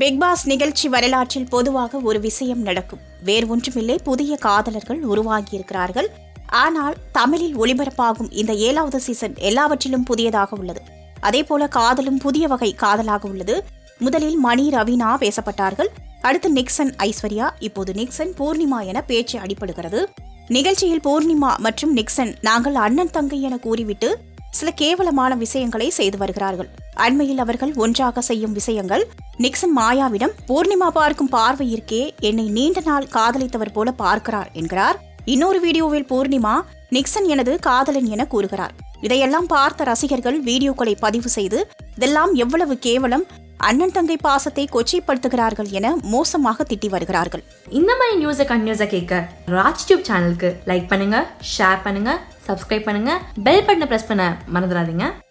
big pass நிகழ்ச்சி வரலாற்றில் பொதுவாக ஒரு விஷயம் நடக்கும் வேறு ஒன்றுமில்லை புதிய காதலர்கள் உருவாகியிருக்கிறார்கள் ஆனால் தமிழில் ஒளிபரப்பாகும் இந்த ஏழாவது சீசன் எல்லாவற்றிலும் புதியதாக உள்ளது அதேபோல காதலும் புதிய வகை காதலாக உள்ளது முதலில் மணி ரவீனா பேசப்பட்டார்கள் அடுத்து நிக்சன் ஐஸ்வர்யா இப்போது நிக்சன் பூர்ணிமா என பேச்சு அடிபடுகிறது நிகழ்ச்சியில் பூர்ணிமா மற்றும் நிக்சன் நாங்கள் அண்ணன் தங்கை என கூறிவிட்டு சில கேவலமான விஷயங்களை செய்து வருகிறார்கள் அண்மையில் அவர்கள் ஒன்றாக செய்யும் விஷயங்கள் நிக்சன் மாயாவிடம் பூர்ணிமா பார்க்கும் பார்வை இருக்கே என்னை நீண்ட நாள் காதலித்தவர் போல பார்க்கிறார் என்கிறார் இன்னொரு வீடியோவில் பூர்ணிமா நிக்சன் எனது காதலன் என கூறுகிறார் இதையெல்லாம் பார்த்த ரசிகர்கள் வீடியோக்களை பதிவு செய்து இதெல்லாம் எவ்வளவு கேவலம் அண்ணன் தங்கை பாசத்தை கொச்சைப்படுத்துகிறார்கள் என மோசமாக திட்டி வருகிறார்கள் இந்த மாதிரி நியூஸை கண்டினியூஸாக கேட்க ராஜ் டியூப் சேனலுக்கு லைக் பண்ணுங்க ஷேர் பண்ணுங்க சப்ஸ்கிரைப் பண்ணுங்க பெல் பட்டனை ப்ரெஸ் பண்ண மறந்துடாதீங்க